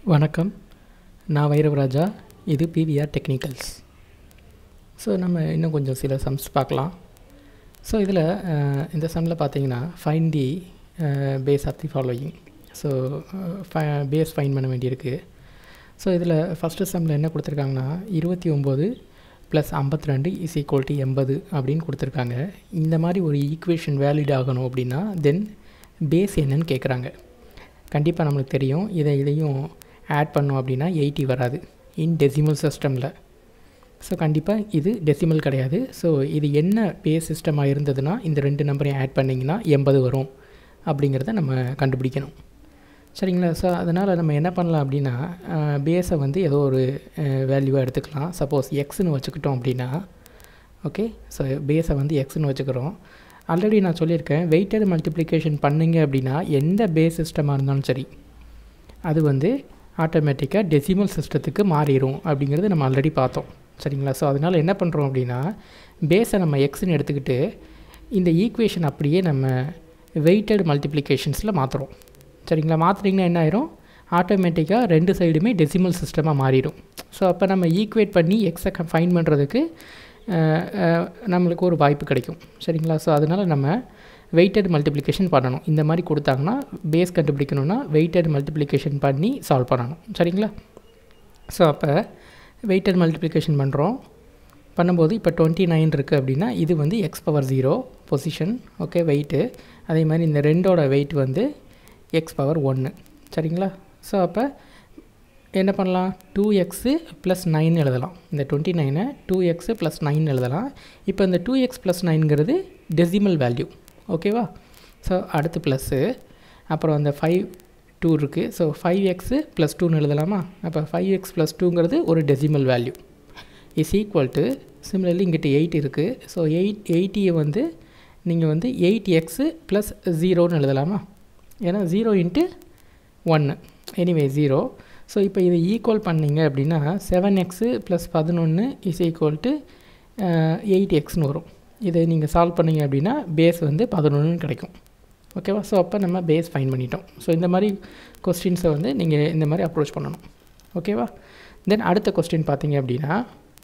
வணக்கம் நான் வைரவராஜா இது பிவிஆர் டெக்னிக்கல்ஸ் ஸோ நம்ம இன்னும் கொஞ்சம் சில சம்ஸ் பார்க்கலாம் ஸோ இதில் இந்த சம்மில் பார்த்தீங்கன்னா find the base of the following so base find பண்ண வேண்டியிருக்கு ஸோ இதில் ஃபஸ்ட்டு சம்மில் என்ன கொடுத்துருக்காங்கன்னா இருபத்தி ஒம்பது ப்ளஸ் ஐம்பத்தி ரெண்டு இஸ் ஈக்குவல் டு எண்பது அப்படின்னு கொடுத்துருக்காங்க இந்த மாதிரி ஒரு ஈக்குவேஷன் வேலிட் ஆகணும் அப்படின்னா தென் பேஸ் என்னன்னு கேட்குறாங்க கண்டிப்பாக நம்மளுக்கு தெரியும் இதை இதையும் ஆட் பண்ணோம் அப்படின்னா எயிட்டி வராது இன் டெசிமல் சிஸ்டமில் ஸோ கண்டிப்பாக இது டெசிமல் கிடையாது ஸோ இது என்ன பேஸ் சிஸ்டமாக இருந்ததுன்னா இந்த ரெண்டு நம்பரையும் ஆட் பண்ணிங்கன்னா எண்பது வரும் அப்படிங்கிறத நம்ம கண்டுபிடிக்கணும் சரிங்களா ஸோ அதனால் நம்ம என்ன பண்ணலாம் அப்படின்னா பேஸை வந்து ஏதோ ஒரு வேல்யூவாக எடுத்துக்கலாம் சப்போஸ் எக்ஸ்னு வச்சுக்கிட்டோம் அப்படின்னா ஓகே ஸோ பேஸை வந்து எக்ஸ்னு வச்சுக்கிறோம் ஆல்ரெடி நான் சொல்லியிருக்கேன் வெயிட்டட் மல்டிப்ளிகேஷன் பண்ணிங்க அப்படின்னா எந்த பேஸ் சிஸ்டமாக இருந்தாலும் சரி அது வந்து ஆட்டோமேட்டிக்காக டெசிமல் சிஸ்டத்துக்கு மாறிடும் அப்படிங்கிறது நம்ம ஆல்ரெடி பார்த்தோம் சரிங்களா ஸோ அதனால் என்ன பண்ணுறோம் அப்படின்னா பேஸை நம்ம எக்ஸ்னு எடுத்துக்கிட்டு இந்த ஈக்குவேஷன் அப்படியே நம்ம வெயிட்டட் மல்டிப்ளிகேஷன்ஸில் மாற்றுறோம் சரிங்களா மாற்றுறீங்கன்னா என்ன ஆயிரும் ஆட்டோமேட்டிக்காக ரெண்டு சைடுமே டெசிமல் சிஸ்டமாக மாறிடும் ஸோ அப்போ நம்ம ஈக்குவேட் பண்ணி எக்ஸை ஃபைன் பண்ணுறதுக்கு நம்மளுக்கு ஒரு வாய்ப்பு கிடைக்கும் சரிங்களா ஸோ அதனால் நம்ம வெயிட்டட் மல்டிப்ளிகேஷன் பண்ணணும் இந்த மாதிரி கொடுத்தாங்கன்னா பேஸ் கண்டுபிடிக்கணும்னா வெயிட்டட் மல்டிப்ளிகேஷன் பண்ணி சால்வ் பண்ணணும் சரிங்களா ஸோ அப்போ வெயிட்டட் மல்டிப்ளிகேஷன் பண்ணுறோம் பண்ணும்போது இப்போ டுவெண்ட்டி நைன் இருக்குது அப்படின்னா இது வந்து x power zero position okay weight அதே மாதிரி இந்த ரெண்டோட வெயிட் வந்து எக்ஸ் பவர் ஒன்று சரிங்களா ஸோ அப்போ என்ன பண்ணலாம் டூ எக்ஸு ப்ளஸ் நைன் எழுதலாம் இந்த டுவெண்ட்டி நைனை டூ எக்ஸு ப்ளஸ் நைன் எழுதலாம் இப்போ இந்த டூ எக்ஸ் ப்ளஸ் நைன்கிறது டெசிமல் வேல்யூ ஓகேவா ஸோ அடுத்து ப்ளஸ்ஸு அப்புறம் அந்த ஃபைவ் டூ இருக்குது ஸோ ஃபைவ் எக்ஸு ப்ளஸ் டூன்னு எழுதலாமா அப்போ ஃபைவ் எக்ஸ் ப்ளஸ் டூங்கிறது ஒரு decimal value is equal to similarly இங்கிட்ட எயிட் இருக்குது ஸோ எயிட் எயிட்டியை வந்து நீங்கள் வந்து எயிட் எக்ஸு ப்ளஸ் ஜீரோன்னு எழுதலாமா ஏன்னா ஜீரோ இன்ட்டு ஒன்று எனிவே ஜீரோ ஸோ இப்போ இதை ஈக்குவல் பண்ணிங்க அப்படின்னா செவன் எக்ஸு ப்ளஸ் பதினொன்று இஸ் ஈக்குவல் டு எயிட் எக்ஸ்னு வரும் இதை நீங்கள் சால்வ் பண்ணிங்க அப்படின்னா பேஸ் வந்து பதினொன்றுன்னு கிடைக்கும் ஓகேவா ஸோ அப்போ நம்ம பேஸ் ஃபைன் பண்ணிட்டோம் ஸோ இந்த மாதிரி கொஸ்டின்ஸை வந்து நீங்கள் இந்த மாதிரி அப்ரோச் பண்ணணும் ஓகேவா தென் அடுத்த கொஸ்டின் பார்த்தீங்க அப்படின்னா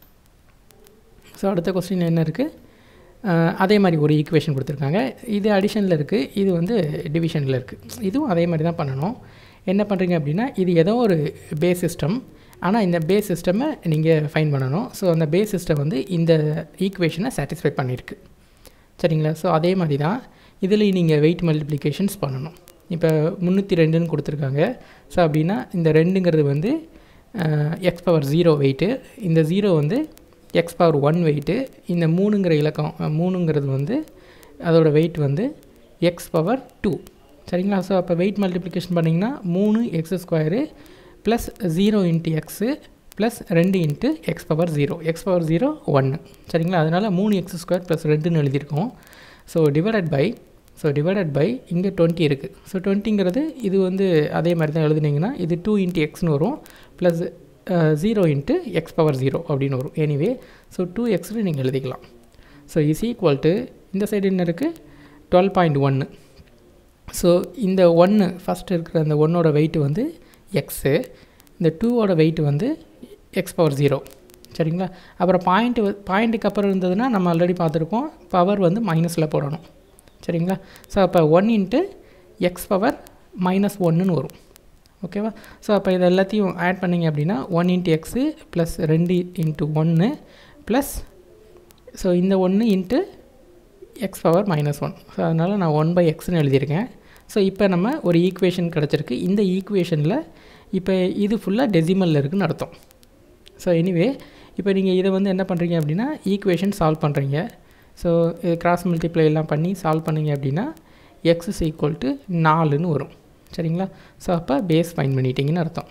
ஸோ அடுத்த கொஸ்டின் என்ன இருக்குது அதே மாதிரி ஒரு ஈக்குவேஷன் கொடுத்துருக்காங்க இது அடிஷனில் இருக்குது இது வந்து டிவிஷனில் இருக்குது இதுவும் அதே மாதிரி தான் பண்ணணும் என்ன பண்ணுறீங்க அப்படின்னா இது ஏதோ ஒரு பேஸ் சிஸ்டம் ஆனால் இந்த பேஸ் சிஸ்டமை நீங்கள் ஃபைன் பண்ணணும் ஸோ அந்த பேஸ் சிஸ்டம் வந்து இந்த ஈக்குவேஷனை சாட்டிஸ்ஃபை பண்ணியிருக்கு சரிங்களா ஸோ அதே மாதிரி தான் இதில் நீங்கள் வெயிட் மல்டிப்ளிகேஷன்ஸ் பண்ணணும் இப்போ முந்நூற்றி ரெண்டுன்னு கொடுத்துருக்காங்க ஸோ அப்படின்னா இந்த ரெண்டுங்கிறது வந்து எக்ஸ் பவர் ஜீரோ வெயிட்டு இந்த ஜீரோ வந்து எக்ஸ் பவர் ஒன் வெயிட்டு இந்த மூணுங்கிற இலக்கம் மூணுங்கிறது வந்து அதோடய வெயிட் வந்து எக்ஸ் பவர் டூ சரிங்களா ஸோ அப்போ வெயிட் மல்டிப்ளிகேஷன் பண்ணிங்கன்னா மூணு x square plus zero into x plus ரெண்டு into x power zero x power zero ஒன்று சரிங்களா அதனால் மூணு எக்ஸ் ஸ்கொயர் ப்ளஸ் ரெண்டுன்னு எழுதியிருக்கோம் so divided by so divided by இங்கே டுவெண்ட்டி இருக்குது ஸோ டுவெண்ட்டிங்கிறது இது வந்து அதே மாதிரி தான் எழுதுனீங்கன்னா இது டூ இன்ட்டு எக்ஸ்னு வரும் plus zero into x power zero அப்படின்னு வரும் எனிவே ஸோ டூ எக்ஸ்னு நீங்கள் எழுதிக்கலாம் ஸோ இஸ் ஈக்குவல் டு இந்த சைடு என்ன இருக்குது டுவெல் பாயிண்ட் ஒன்று ஸோ இந்த ஒன்று ஃபஸ்ட்டு இருக்கிற அந்த ஒன்னோட வெயிட்டு வந்து எக்ஸு இந்த டூவோட வெயிட் வந்து எக்ஸ் பவர் ஜீரோ சரிங்களா அப்புறம் பாயிண்ட்டு பாயிண்ட்டுக்கு அப்புறம் இருந்ததுன்னா நம்ம ஆல்ரெடி பார்த்துருக்கோம் பவர் வந்து மைனஸில் போடணும் சரிங்களா ஸோ அப்போ one into x power minus ஒன்றுன்னு வரும் ஓகேவா ஸோ அப்போ இது எல்லாத்தையும் ஆட் பண்ணிங்க அப்படின்னா ஒன் இன்ட்டு எக்ஸு ப்ளஸ் ரெண்டு இன்ட்டு ஒன்று ப்ளஸ் ஸோ இந்த ஒன்று into x power minus one so அதனால் நான் ஒன் பை எக்ஸ்னு எழுதியிருக்கேன் ஸோ இப்போ நம்ம ஒரு ஈக்குவேஷன் கிடச்சிருக்கு இந்த ஈக்குவேஷனில் இப்போ இது ஃபுல்லாக டெசிமலில் இருக்குதுன்னு அர்த்தம் ஸோ எனிவே இப்போ நீங்கள் இதை வந்து என்ன பண்ணுறீங்க அப்படின்னா ஈக்குவேஷன் சால்வ் பண்ணுறீங்க ஸோ இது கிராஸ் மல்டிப்ளை எல்லாம் பண்ணி சால்வ் பண்ணிங்க அப்படின்னா எக்ஸ் இஸ் ஈக்குவல் டு நாலுன்னு வரும் சரிங்களா ஸோ அப்போ பேஸ் ஃபைன் பண்ணிட்டீங்கன்னு அர்த்தம்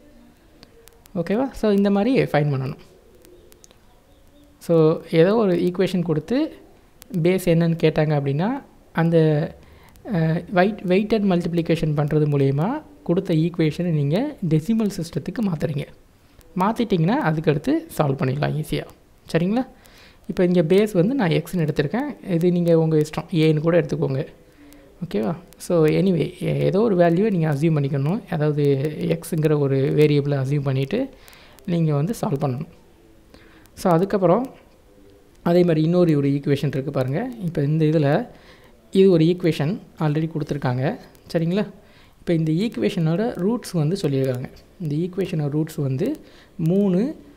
ஓகேவா ஸோ இந்த மாதிரி ஃபைன் பண்ணணும் ஸோ ஏதோ ஒரு ஈக்குவேஷன் கொடுத்து பேஸ் என்னன்னு கேட்டாங்க அப்படின்னா அந்த வெயிட் வெயிட்டட் மல்டிப்ளிகேஷன் பண்ணுறது மூலயமா கொடுத்த ஈக்குவேஷனை நீங்கள் டெசிமல் சிஸ்டத்துக்கு மாற்றுறீங்க மாற்றிட்டிங்கன்னா அதுக்கடுத்து சால்வ் பண்ணிடலாம் ஈஸியாக சரிங்களா இப்போ இங்கே பேஸ் வந்து நான் எக்ஸ்னு எடுத்திருக்கேன் இது நீங்கள் உங்கள் இஷ்டம் ஏன்னு கூட எடுத்துக்கோங்க ஓகேவா ஸோ எனிவே ஏதோ ஒரு வேல்யூவை நீங்கள் அசியூம் பண்ணிக்கணும் அதாவது எக்ஸுங்கிற ஒரு வேரியபிளை அசியூம் பண்ணிவிட்டு நீங்கள் வந்து சால்வ் பண்ணணும் ஸோ அதுக்கப்புறம் அதே மாதிரி இன்னொரு ஒரு ஈக்குவேஷன் இருக்குது பாருங்கள் இப்போ இந்த இதில் இது ஒரு ஈக்குவேஷன் ஆல்ரெடி கொடுத்துருக்காங்க சரிங்களா இப்போ இந்த ஈக்குவேஷனோட ரூட்ஸ் வந்து சொல்லியிருக்காங்க இந்த ஈக்குவேஷனோட ரூட்ஸ் வந்து மூணு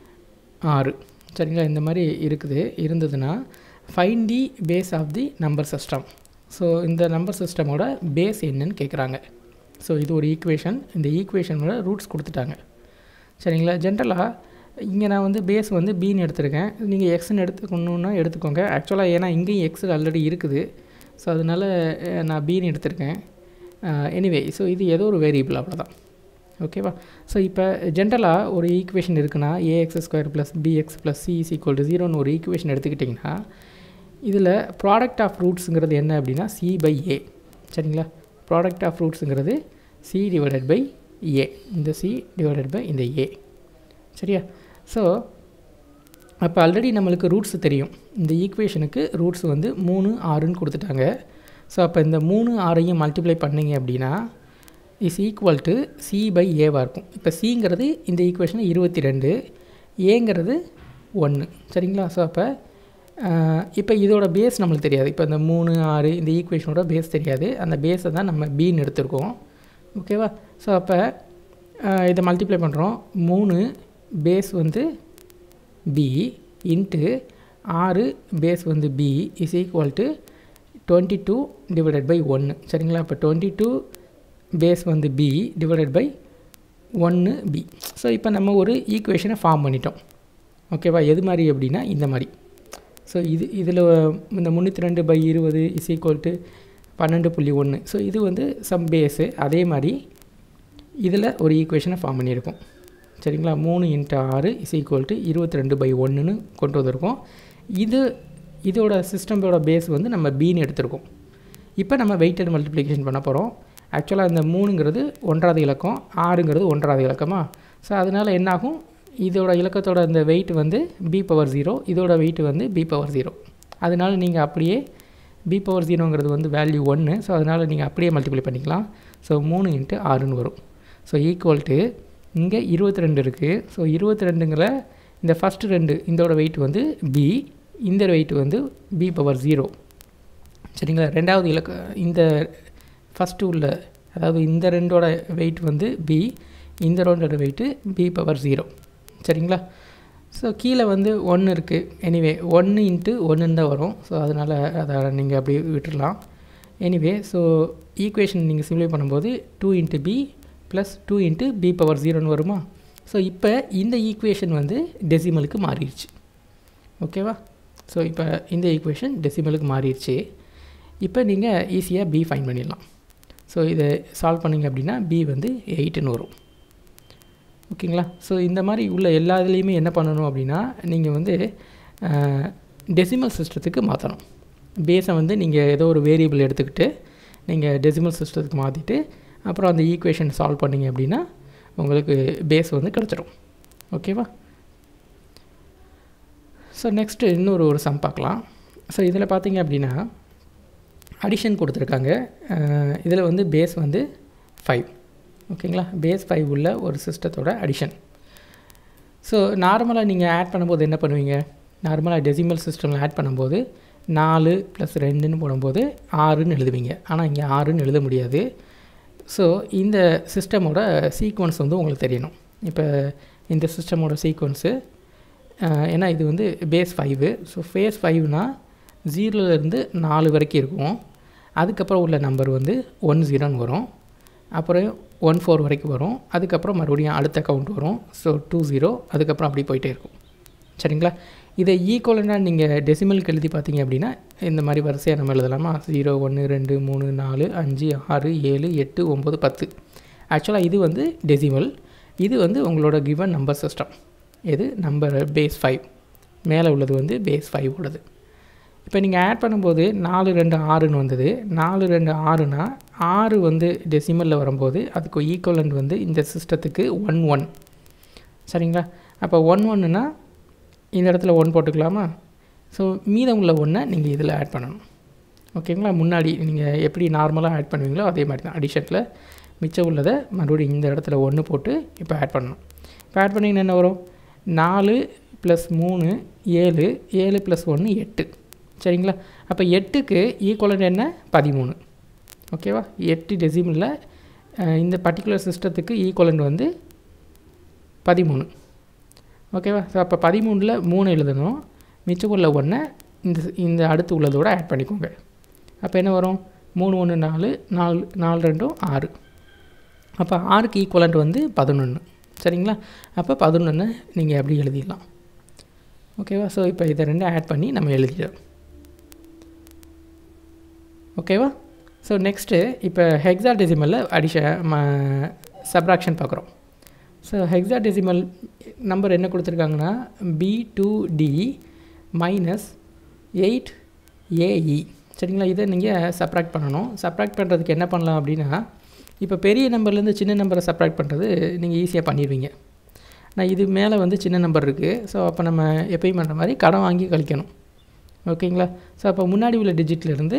ஆறு சரிங்களா இந்த மாதிரி இருக்குது இருந்ததுன்னா find the base of the number system so இந்த நம்பர் சிஸ்டமோட பேஸ் என்னன்னு கேட்குறாங்க ஸோ இது ஒரு ஈக்குவேஷன் இந்த ஈக்குவேஷனோட ரூட்ஸ் கொடுத்துட்டாங்க சரிங்களா ஜென்ரலாக இங்கே நான் வந்து பேஸ் வந்து பின்னு எடுத்திருக்கேன் நீங்கள் எக்ஸ்ன்னு எடுத்துக்கணுன்னா எடுத்துக்கோங்க ஆக்சுவலாக ஏன்னா இங்கேயும் எக்ஸ் ஆல்ரெடி இருக்குது ஸோ அதனால் அஹ், நான் பின்னு எடுத்திருக்கேன் எனிவே ஸோ இது ஏதோ ஒரு வேரியபிள் அவ்வளோதான் ஓகேவா ஸோ இப்போ ஜென்ரலாக ஒரு ஈக்குவேஷன் இருக்குன்னா a x square plus b x plus c is equal to ஜீரோன்னு ஒரு ஈக்குவேஷன் எடுத்துக்கிட்டிங்கன்னா இதில் ப்ராடக்ட் ஆஃப் ரூட்ஸுங்கிறது என்ன அப்படின்னா சி பை ஏ சரிங்களா ப்ராடக்ட் ஆஃப் ரூட்ஸுங்கிறது சி டிவைடட் பை ஏ இந்த சி டிவைடட் பை இந்த ஏ சரியா ஸோ அப்போ ஆல்ரெடி நம்மளுக்கு ரூட்ஸ் தெரியும் இந்த ஈக்குவேஷனுக்கு ரூட்ஸ் வந்து மூணு ஆறுன்னு கொடுத்துட்டாங்க ஸோ அப்போ இந்த மூணு ஆறையும் மல்டிப்ளை பண்ணீங்க அப்படின்னா is equal to c by ஏவாக இருக்கும் இப்போ சிங்கிறது இந்த ஈக்குவேஷன் இருபத்தி ரெண்டு ஏங்கிறது ஒன்று சரிங்களா ஸோ அப்போ இப்போ இதோட பேஸ் நம்மளுக்கு தெரியாது இப்போ இந்த மூணு ஆறு இந்த ஈக்குவேஷனோட பேஸ் தெரியாது அந்த பேஸை தான் நம்ம பின்னு எடுத்திருக்கோம் ஓகேவா ஸோ அப்போ இதை மல்டிப்ளை பண்ணுறோம் மூணு பேஸ் வந்து பி இன்ட்டு ஆறு பேஸ் வந்து b is equal to twenty two divided by ஒன்று சரிங்களா இப்போ டுவெண்ட்டி டூ பேஸ் வந்து பி டிவைடட் பை ஒன்று பி ஸோ இப்போ நம்ம ஒரு ஈக்குவேஷனை ஃபார்ம் பண்ணிட்டோம் ஓகேவா எது மாதிரி அப்படின்னா இந்த மாதிரி ஸோ இது இதில் இந்த முந்நூற்றி ரெண்டு பை இருபது இஸ் ஈக்குவல் டு பன்னெண்டு புள்ளி ஒன்று ஸோ இது வந்து சம் பேஸு அதே மாதிரி இதில் ஒரு ஈக்குவேஷனை ஃபார்ம் பண்ணியிருக்கோம் சரிங்களா மூணு இன்ட்டு ஆறு இஸ் ஈக்குவல் டு இருபத்தி ரெண்டு பை ஒன்றுன்னு கொண்டு வந்திருக்கோம் இது இதோட சிஸ்டமோட பேஸ் வந்து நம்ம பின்னு எடுத்திருக்கோம் இப்போ நம்ம வெயிட்டட் மல்டிப்ளிகேஷன் பண்ண போகிறோம் ஆக்சுவலாக இந்த மூணுங்கிறது ஒன்றாவது இலக்கம் ஆறுங்கிறது ஒன்றாவது இலக்கமா ஸோ அதனால் என்னாகும் இதோட இலக்கத்தோட இந்த வெயிட் வந்து பி பவர் ஜீரோ இதோட வெயிட் வந்து பி பவர் ஜீரோ அதனால் நீங்கள் அப்படியே பி பவர் ஜீரோங்கிறது வந்து வேல்யூ ஒன்று ஸோ அதனால் நீங்கள் அப்படியே மல்டிப்ளை பண்ணிக்கலாம் ஸோ மூணு இன்ட்டு ஆறுன்னு வரும் ஸோ ஈக்குவல் டு இங்கே இருபத்தி ரெண்டு இருக்குது ஸோ இருபத்தி ரெண்டுங்கிற இந்த ஃபஸ்ட்டு ரெண்டு இதோட வெயிட் வந்து பி இந்த வெயிட் வந்து பி பவர் ஜீரோ சரிங்களா ரெண்டாவது இலக்க இந்த ஃபஸ்ட்டு உள்ள அதாவது இந்த ரெண்டோட வெயிட் வந்து பி இந்த ரெண்டோட வெயிட்டு பி பவர் ஜீரோ சரிங்களா ஸோ கீழே வந்து ஒன்று இருக்குது எனிவே ஒன்று இன்ட்டு ஒன்றுன்னு தான் வரும் ஸோ அதனால் அதை நீங்கள் அப்படியே விட்டுடலாம் எனிவே ஸோ ஈக்குவேஷன் நீங்கள் சிம்ப்ளை பண்ணும்போது two into b plus two into b power ஜீரோன்னு வருமா ஸோ இப்போ இந்த ஈக்குவேஷன் வந்து டெசிமலுக்கு மாறிடுச்சு ஓகேவா ஸோ இப்போ இந்த ஈக்குவேஷன் டெசிமலுக்கு மாறிடுச்சு இப்போ நீங்கள் ஈஸியாக பி ஃபைன் பண்ணிடலாம் ஸோ இதை சால்வ் பண்ணிங்க அப்படின்னா பி வந்து எயிட்டுன்னு வரும் ஓகேங்களா ஸோ இந்த மாதிரி உள்ள எல்லா இதுலேயுமே என்ன பண்ணணும் அப்படின்னா நீங்கள் வந்து டெசிமல் சிஸ்டத்துக்கு மாற்றணும் பேஸை வந்து நீங்கள் ஏதோ ஒரு வேரியபிள் எடுத்துக்கிட்டு நீங்கள் டெசிமல் சிஸ்டத்துக்கு மாற்றிட்டு அப்புறம் அந்த ஈக்குவேஷன் சால்வ் பண்ணிங்க அப்படின்னா உங்களுக்கு பேஸ் வந்து கிடச்சிடும் ஓகேவா ஸோ நெக்ஸ்ட்டு இன்னொரு ஒரு சம் பார்க்கலாம் ஸோ இதில் பார்த்தீங்க அப்படின்னா அடிஷன் கொடுத்துருக்காங்க இதில் வந்து பேஸ் வந்து ஃபைவ் ஓகேங்களா பேஸ் ஃபைவ் உள்ள ஒரு சிஸ்டத்தோட அடிஷன் ஸோ நார்மலாக நீங்கள் ஆட் பண்ணும்போது என்ன பண்ணுவீங்க நார்மலாக டெசிமல் சிஸ்டமில் ஆட் பண்ணும்போது நாலு ப்ளஸ் ரெண்டுன்னு போடும்போது ஆறுன்னு எழுதுவீங்க ஆனால் இங்கே ஆறுன்னு எழுத முடியாது ஸோ இந்த சிஸ்டமோட சீக்வன்ஸ் வந்து உங்களுக்கு தெரியணும் இப்போ இந்த சிஸ்டமோட சீக்வன்ஸு ஏன்னா இது வந்து பேஸ் ஃபைவு ஸோ ஃபேஸ் ஃபைவ்னா ஜீரோலேருந்து நாலு வரைக்கும் இருக்கும் அதுக்கப்புறம் உள்ள நம்பர் வந்து ஒன் ஜீரோன்னு வரும் அப்புறம் ஒன் ஃபோர் வரைக்கும் வரும் அதுக்கப்புறம் மறுபடியும் அடுத்த கவுண்ட் வரும் ஸோ டூ ஜீரோ அதுக்கப்புறம் அப்படி போயிட்டே இருக்கும் சரிங்களா இதை ஈக்குவலண்டாக நீங்கள் டெசிமலுக்கு எழுதி பார்த்தீங்க அப்படின்னா இந்த மாதிரி வரிசையாக நம்ம எழுதலாமா ஜீரோ ஒன்று ரெண்டு மூணு நாலு அஞ்சு ஆறு ஏழு எட்டு ஒம்பது பத்து ஆக்சுவலாக இது வந்து டெசிமல் இது வந்து உங்களோட கிவன் நம்பர் சிஸ்டம் இது நம்பர் பேஸ் ஃபைவ் மேலே உள்ளது வந்து பேஸ் ஃபைவ் உள்ளது இப்போ நீங்கள் ஆட் பண்ணும்போது நாலு ரெண்டு ஆறுன்னு வந்தது நாலு ரெண்டு ஆறுனா ஆறு வந்து டெசிமலில் வரும்போது அதுக்கு ஈக்குவலண்ட் வந்து இந்த சிஸ்டத்துக்கு ஒன் ஒன் சரிங்களா அப்போ ஒன் ஒன்றுனா இந்த இடத்துல ஒன் போட்டுக்கலாமா ஸோ மீதம் உள்ள ஒன்றை நீங்கள் இதில் ஆட் பண்ணணும் ஓகேங்களா முன்னாடி நீங்கள் எப்படி நார்மலாக ஆட் பண்ணுவீங்களோ அதே மாதிரி தான் அடிஷனில் மிச்சம் உள்ளதை மறுபடியும் இந்த இடத்துல ஒன்று போட்டு இப்போ ஆட் பண்ணணும் இப்போ ஆட் பண்ணிங்கன்னா என்ன வரும் நாலு ப்ளஸ் மூணு ஏழு ஏழு ப்ளஸ் ஒன்று எட்டு சரிங்களா அப்போ எட்டுக்கு ஈக்குவலண்ட் என்ன பதிமூணு ஓகேவா எட்டு டெசிமலில் இந்த பர்டிகுலர் சிஸ்டத்துக்கு ஈக்குவலண்ட் வந்து பதிமூணு ஓகேவா ஸோ அப்போ பதிமூணில் மூணு எழுதணும் மிச்சம் உள்ள ஒன்றை இந்த இந்த அடுத்து உள்ளதோட ஆட் பண்ணிக்கோங்க அப்போ என்ன வரும் மூணு ஒன்று நாலு நாலு நாலு ரெண்டும் ஆறு அப்போ ஆறுக்கு ஈக்குவலண்ட் வந்து பதினொன்று சரிங்களா அப்போ பதினொன்று நீங்கள் எப்படி எழுதிடலாம் ஓகேவா ஸோ இப்போ இதை ரெண்டும் ஆட் பண்ணி நம்ம எழுதிடலாம் ஓகேவா ஸோ நெக்ஸ்ட்டு இப்போ ஹெக்ஸா டெசிமலில் அடிஷன் சப்ராக்ஷன் பார்க்குறோம் ஸோ ஹெக்ஸா டெசிமல் நம்பர் என்ன கொடுத்துருக்காங்கன்னா b two d minus eight a e சரிங்களா இதை நீங்கள் சப்ராக்ட் பண்ணணும் சப்ராக்ட் பண்ணுறதுக்கு என்ன பண்ணலாம் அப்படின்னா இப்போ பெரிய நம்பர்லேருந்து சின்ன நம்பரை சப்ராக்ட் பண்ணுறது நீங்கள் ஈஸியாக பண்ணிடுவீங்க நான் இது மேலே வந்து சின்ன நம்பர் இருக்குது ஸோ அப்போ நம்ம எப்பயும் பண்ணுற மாதிரி கடன் வாங்கி கழிக்கணும் ஓகேங்களா ஸோ அப்போ முன்னாடி உள்ள டிஜிட்லேருந்து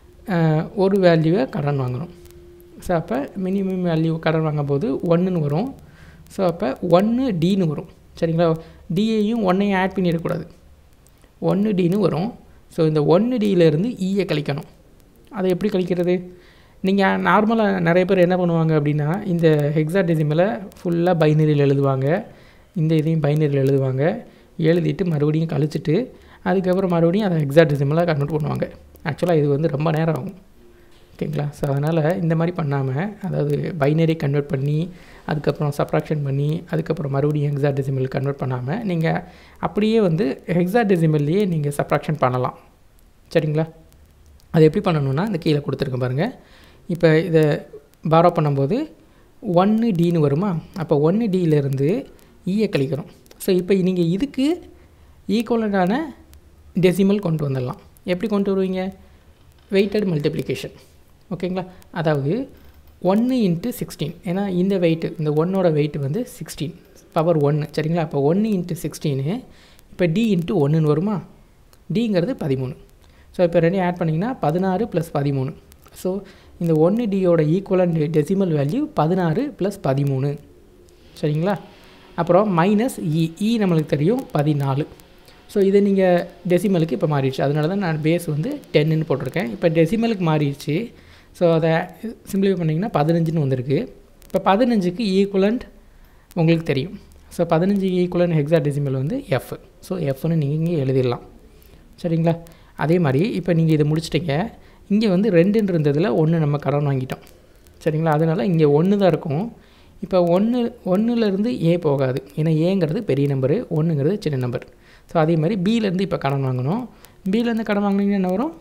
ஒரு வேல்யூவை கடன் வாங்கணும் ஸோ அப்போ மினிமம் வேல்யூ கடன் வாங்கும்போது ஒன்றுன்னு வரும் ஸோ அப்போ ஒன்று டின்னு வரும் சரிங்களா டியையும் ஒன்றையும் ஆட் பண்ணிடக்கூடாது ஒன்று டின்னு வரும் ஸோ இந்த ஒன்று டியிலேருந்து ஈயை கழிக்கணும் அதை எப்படி கழிக்கிறது நீங்கள் நார்மலாக நிறைய பேர் என்ன பண்ணுவாங்க அப்படின்னா இந்த ஹெக்ஸா டெசிமலை ஃபுல்லாக பைனரியில் எழுதுவாங்க இந்த இதையும் பைனரியில் எழுதுவாங்க எழுதிட்டு மறுபடியும் கழிச்சிட்டு அதுக்கப்புறம் மறுபடியும் அதை ஹெக்ஸா டெசிமலாக கன்வெர்ட் பண்ணுவாங்க ஆக்சுவலாக இது வந்து ரொம்ப நேரம் ஆகும் ஓகேங்களா ஸோ அதனால் இந்த மாதிரி பண்ணாமல் அதாவது பைனரி கன்வெர்ட் பண்ணி அதுக்கப்புறம் சப்ராக்ஷன் பண்ணி அதுக்கப்புறம் மறுபடியும் ஹெக்ஸா டெசிமல் கன்வெர்ட் பண்ணாமல் நீங்கள் அப்படியே வந்து ஹெக்ஸா டெசிமல்லையே நீங்கள் சப்ராக்ஷன் பண்ணலாம் சரிங்களா அது எப்படி பண்ணணுன்னா இந்த கீழே கொடுத்துருக்கேன் பாருங்கள் இப்போ இதை பாரோ பண்ணும்போது ஒன்று டின்னு வருமா அப்போ ஒன்று டியிலேருந்து ஈயை கழிக்கிறோம் ஸோ இப்போ நீங்கள் இதுக்கு ஈக்குவலண்டான டெசிமல் கொண்டு வந்துடலாம் எப்படி கொண்டு வருவீங்க வெயிட்டட் மல்டிப்ளிகேஷன் ஓகேங்களா அதாவது ஒன்று இன்ட்டு சிக்ஸ்டீன் ஏன்னா இந்த வெயிட்டு இந்த ஒன்னோட வெயிட் வந்து சிக்ஸ்டீன் பவர் ஒன்று சரிங்களா அப்போ ஒன்று இன்ட்டு சிக்ஸ்டீனு இப்போ டி இன்ட்டு ஒன்றுன்னு வருமா டிங்கிறது பதிமூணு ஸோ இப்போ ரெண்டையும் ஆட் பண்ணிங்கன்னா பதினாறு ப்ளஸ் பதிமூணு ஸோ இந்த ஒன்று டியோட ஈக்குவலண்ட் டெசிமல் வேல்யூ பதினாறு ப்ளஸ் பதிமூணு சரிங்களா அப்புறம் மைனஸ் இ இ நம்மளுக்கு தெரியும் பதினாலு ஸோ இதை நீங்கள் டெசிமலுக்கு இப்போ மாறிடுச்சு அதனால தான் நான் பேஸ் வந்து டென்னுன்னு போட்டிருக்கேன் இப்போ டெசிமலுக்கு மாறிடுச்சு ஸோ அதை சிம்பிளிஃபை பண்ணிங்கன்னா பதினஞ்சுன்னு வந்திருக்கு இப்போ பதினஞ்சுக்கு ஈக்குவலண்ட் உங்களுக்கு தெரியும் ஸோ பதினஞ்சு ஈக்குவலண்ட் ஹெக்ஸா டெசிமல் வந்து எஃப் ஸோ எஃப்னு நீங்கள் இங்கே எழுதிடலாம் சரிங்களா அதே மாதிரி இப்போ நீங்கள் இதை முடிச்சிட்டிங்க இங்கே வந்து ரெண்டுன்னு இருந்ததில் ஒன்று நம்ம கடன் வாங்கிட்டோம் சரிங்களா அதனால் இங்கே ஒன்று தான் இருக்கும் இப்போ ஒன்று ஒன்றுலேருந்து ஏ போகாது ஏன்னா ஏங்கிறது பெரிய நம்பரு ஒன்றுங்கிறது சின்ன நம்பர் ஸோ அதே மாதிரி பியிலேருந்து இப்போ கடன் வாங்கணும் பியிலேருந்து கடன் வாங்கினீங்கன்னா என்ன வரும்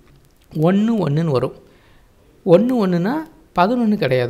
ஒன்று ஒன்றுன்னு வரும் ஒன்று ஒன்றுனா பதினொன்று கிடையாது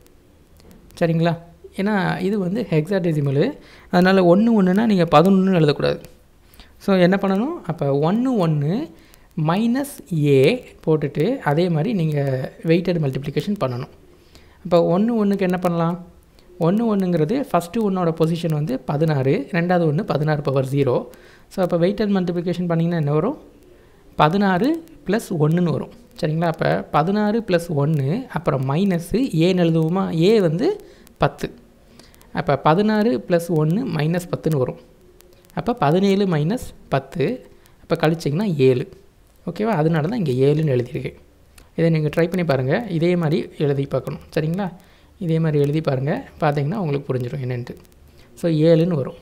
சரிங்களா ஏன்னா இது வந்து ஹெக்ஸாடெசிமலு அதனால் ஒன்று ஒன்றுனா நீங்கள் பதினொன்று எழுதக்கூடாது ஸோ என்ன பண்ணணும் அப்போ ஒன்று ஒன்று மைனஸ் ஏ போட்டுட்டு அதே மாதிரி நீங்கள் வெயிட்டட் மல்டிப்ளிகேஷன் பண்ணணும் அப்போ ஒன்று ஒன்றுக்கு என்ன பண்ணலாம் ஒன்று ஒன்றுங்கிறது ஃபஸ்ட்டு ஒன்னோட பொசிஷன் வந்து பதினாறு ரெண்டாவது ஒன்று பதினாறு பவர் ஜீரோ ஸோ அப்போ வெயிட்டட் மல்டிப்ளிகேஷன் பண்ணிங்கன்னா என்ன வரும் பதினாறு ப்ளஸ் ஒன்றுன்னு வரும் சரிங்களா அப்போ பதினாறு ப்ளஸ் ஒன்று அப்புறம் மைனஸ்ஸு ஏன்னு எழுதுவோமா ஏ வந்து பத்து அப்போ பதினாறு ப்ளஸ் ஒன்று மைனஸ் பத்துன்னு வரும் அப்போ பதினேழு மைனஸ் பத்து அப்போ கழிச்சிங்கன்னா ஏழு ஓகேவா அதனால தான் இங்கே ஏழுன்னு எழுதியிருக்கேன் இதை நீங்கள் ட்ரை பண்ணி பாருங்கள் இதே மாதிரி எழுதி பார்க்கணும் சரிங்களா இதே மாதிரி எழுதி பாருங்கள் பார்த்தீங்கன்னா உங்களுக்கு புரிஞ்சிடும் என்னென்ட்டு ஸோ ஏழுன்னு வரும்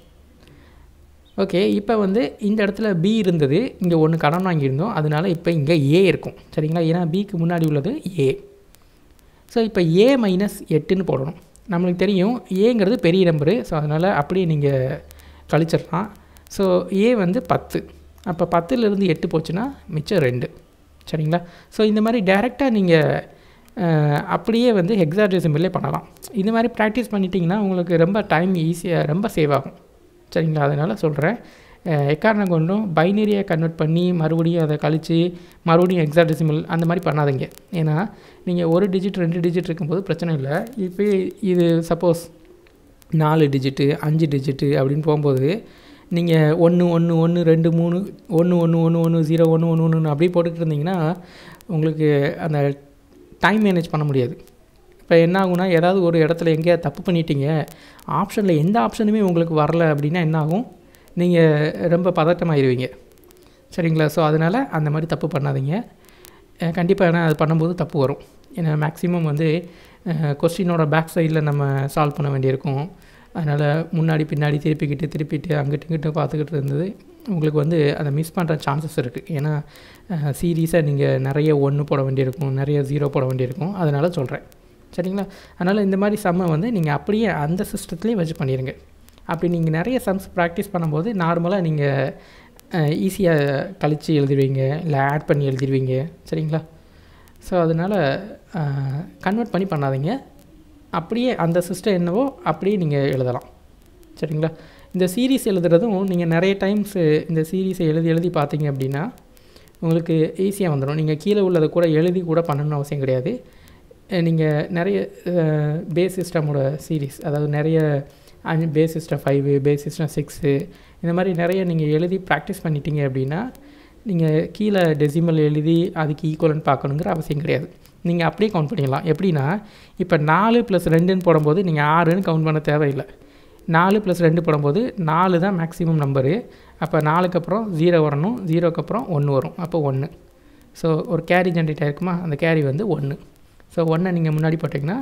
ஓகே இப்போ வந்து இந்த இடத்துல பி இருந்தது இங்கே ஒன்று கடன் வாங்கியிருந்தோம் அதனால இப்போ இங்கே ஏ இருக்கும் சரிங்களா ஏன்னா பிக்கு முன்னாடி உள்ளது ஏ ஸோ இப்போ ஏ மைனஸ் எட்டுன்னு போடணும் நம்மளுக்கு தெரியும் ஏங்கிறது பெரிய நம்பரு ஸோ அதனால் அப்படியே நீங்கள் கழிச்சிடலாம் ஸோ ஏ வந்து பத்து அப்போ பத்துலேருந்து எட்டு போச்சுன்னா மிச்சம் ரெண்டு சரிங்களா ஸோ இந்த மாதிரி டைரெக்டாக நீங்கள் அப்படியே வந்து ஹெக்ஸாடெசிமல்லே பண்ணலாம் இந்த மாதிரி ப்ராக்டிஸ் பண்ணிட்டீங்கன்னா உங்களுக்கு ரொம்ப டைம் ஈஸியாக ரொம்ப சேவ் ஆகும் சரிங்களா அதனால் சொல்கிறேன் எக்காரணம் கொண்டும் பைனரியை கன்வெர்ட் பண்ணி மறுபடியும் அதை கழித்து மறுபடியும் எக்ஸாடெசிமல் அந்த மாதிரி பண்ணாதீங்க ஏன்னா நீங்கள் ஒரு டிஜிட் ரெண்டு டிஜிட் இருக்கும்போது பிரச்சனை இல்லை இப்போ இது சப்போஸ் நாலு டிஜிட்டு அஞ்சு டிஜிட்டு அப்படின்னு போகும்போது நீங்கள் ஒன்று ஒன்று ஒன்று ரெண்டு மூணு ஒன்று ஒன்று ஒன்று ஒன்று ஜீரோ ஒன்று ஒன்று ஒன்று அப்படியே போட்டுக்கிட்டு இருந்தீங்கன்னா உங்களுக்கு அந்த டைம் மேனேஜ் பண்ண முடியாது இப்போ என்ன ஆகும்னா ஏதாவது ஒரு இடத்துல எங்கேயா தப்பு பண்ணிட்டீங்க ஆப்ஷனில் எந்த ஆப்ஷனுமே உங்களுக்கு வரல அப்படின்னா என்ன ஆகும் நீங்கள் ரொம்ப பதட்டமாயிருவீங்க சரிங்களா ஸோ அதனால் அந்த மாதிரி தப்பு பண்ணாதீங்க கண்டிப்பாக ஏன்னா அது பண்ணும்போது தப்பு வரும் ஏன்னா மேக்ஸிமம் வந்து கொஸ்டினோட பேக் சைடில் நம்ம சால்வ் பண்ண வேண்டியிருக்கும் அதனால் முன்னாடி பின்னாடி திருப்பிக்கிட்டு திருப்பிட்டு அங்கிட்டு இங்கிட்டு பார்த்துக்கிட்டு இருந்தது உங்களுக்கு வந்து அதை மிஸ் பண்ணுற சான்சஸ் இருக்குது ஏன்னா சீரியஸாக நீங்கள் நிறைய ஒன்று போட வேண்டியிருக்கும் நிறைய ஜீரோ போட வேண்டியிருக்கும் அதனால் சொல்கிறேன் சரிங்களா அதனால் இந்த மாதிரி சம்மை வந்து நீங்கள் அப்படியே அந்த சிஸ்டத்துலேயே வச்சு பண்ணிடுங்க அப்படி நீங்கள் நிறைய சம்ஸ் ப்ராக்டிஸ் பண்ணும்போது நார்மலாக நீங்கள் ஈஸியாக கழித்து எழுதிடுவீங்க இல்லை ஆட் பண்ணி எழுதிடுவீங்க சரிங்களா ஸோ அதனால் கன்வெர்ட் பண்ணி பண்ணாதீங்க அப்படியே அந்த சிஸ்டம் என்னவோ அப்படியே நீங்கள் எழுதலாம் சரிங்களா இந்த சீரீஸ் எழுதுறதும் நீங்கள் நிறைய டைம்ஸ் இந்த சீரீஸை எழுதி எழுதி பார்த்தீங்க அப்படின்னா உங்களுக்கு ஈஸியாக வந்துடும் நீங்கள் கீழே உள்ளதை கூட எழுதி கூட பண்ணணும்னு அவசியம் கிடையாது நீங்கள் நிறைய பேஸ் சிஸ்டமோட சீரீஸ் அதாவது நிறைய அஞ்சு base system five base system six இந்த மாதிரி நிறைய நீங்கள் எழுதி ப்ராக்டிஸ் பண்ணிட்டீங்க அப்படின்னா நீங்கள் கீழே டெசிமல் எழுதி அதுக்கு ஈக்குவலன்னு பார்க்கணுங்கிற அவசியம் கிடையாது நீங்கள் அப்படியே கவுண்ட் பண்ணிடலாம் எப்படின்னா இப்போ நாலு ப்ளஸ் ரெண்டுன்னு போடும்போது நீங்கள் ஆறுன்னு கவுண்ட் பண்ண தேவையில்லை நாலு ப்ளஸ் ரெண்டு போடும்போது நாலு தான் மேக்ஸிமம் நம்பரு அப்போ நாலுக்கு அப்புறம் ஜீரோ வரணும் ஜீரோக்கு அப்புறம் ஒன்று வரும் அப்போ ஒன்று ஸோ ஒரு கேரி ஜென்ரேட் ஆகிருக்குமா அந்த கேரி வந்து ஒன்று ஸோ ஒன்றை நீங்கள் முன்னாடி போட்டிங்கன்னா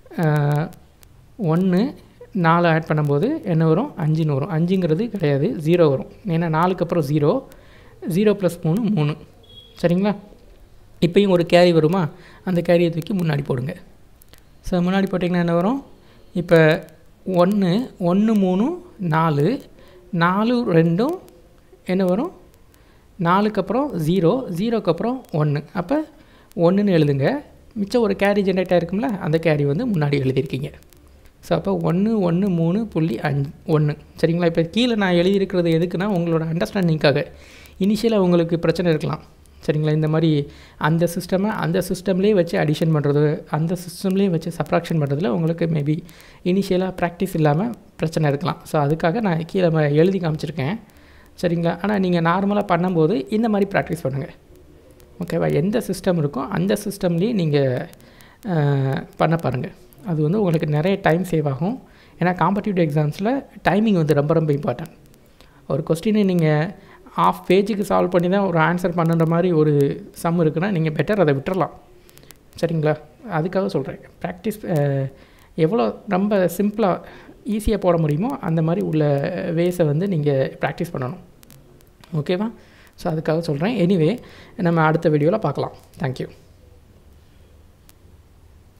ஒன்று நாலு ஆட் பண்ணும்போது என்ன வரும் அஞ்சுன்னு வரும் அஞ்சுங்கிறது கிடையாது ஜீரோ வரும் ஏன்னா நாலுக்கு அப்புறம் ஜீரோ ஜீரோ ப்ளஸ் மூணு மூணு சரிங்களா இப்போயும் ஒரு கேரி வருமா அந்த கேரியை தூக்கி முன்னாடி போடுங்க ஸோ முன்னாடி போட்டிங்கன்னா என்ன வரும் இப்போ ஒன்று ஒன்று மூணு நாலு நாலு ரெண்டும் என்ன வரும் நாலுக்கு அப்புறம் ஜீரோ ஜீரோக்கு அப்புறம் ஒன்று அப்போ ஒன்றுன்னு எழுதுங்க மிச்சம் ஒரு கேரி ஜென்ரேட் ஆகிருக்கும்ல அந்த கேரி வந்து முன்னாடி எழுதியிருக்கீங்க ஸோ அப்போ ஒன்று ஒன்று மூணு புள்ளி அஞ்சு ஒன்று சரிங்களா இப்போ கீழே நான் எழுதியிருக்கிறது எதுக்குன்னா உங்களோட அண்டர்ஸ்டாண்டிங்காக இனிஷியலாக உங்களுக்கு பிரச்சனை இருக்கலாம் சரிங்களா இந்த மாதிரி அந்த சிஸ்டமை அந்த சிஸ்டம்லேயே வச்சு அடிஷன் பண்ணுறது அந்த சிஸ்டம்லேயே வச்சு சப்ராக்ஷன் பண்ணுறதுல உங்களுக்கு மேபி இனிஷியலாக ப்ராக்டிஸ் இல்லாமல் பிரச்சனை இருக்கலாம் ஸோ அதுக்காக நான் கீழே எழுதி காமிச்சிருக்கேன் சரிங்களா ஆனால் நீங்கள் நார்மலாக பண்ணும்போது இந்த மாதிரி ப்ராக்டிஸ் பண்ணுங்கள் ஓகேவா எந்த சிஸ்டம் இருக்கோ அந்த சிஸ்டம்லேயே நீங்கள் பண்ண பாருங்கள் அது வந்து உங்களுக்கு நிறைய டைம் சேவ் ஆகும் ஏன்னா காம்படிட்டிவ் எக்ஸாம்ஸில் டைமிங் வந்து ரொம்ப ரொம்ப இம்பார்ட்டன்ட் ஒரு கொஸ்டினை நீங்கள் ஆஃப் பேஜுக்கு சால்வ் பண்ணி தான் ஒரு ஆன்சர் பண்ணுற மாதிரி ஒரு சம் இருக்குன்னா நீங்கள் பெட்டர் அதை விட்டுறலாம் சரிங்களா அதுக்காக சொல்கிறேன் ப்ராக்டிஸ் எவ்வளோ ரொம்ப சிம்பிளாக ஈஸியாக போட முடியுமோ அந்த மாதிரி உள்ள வேஸை வந்து நீங்கள் ப்ராக்டிஸ் பண்ணணும் ஓகேவா ஸோ அதுக்காக சொல்கிறேன் எனிவே நம்ம அடுத்த வீடியோவில் பார்க்கலாம் தேங்க்யூ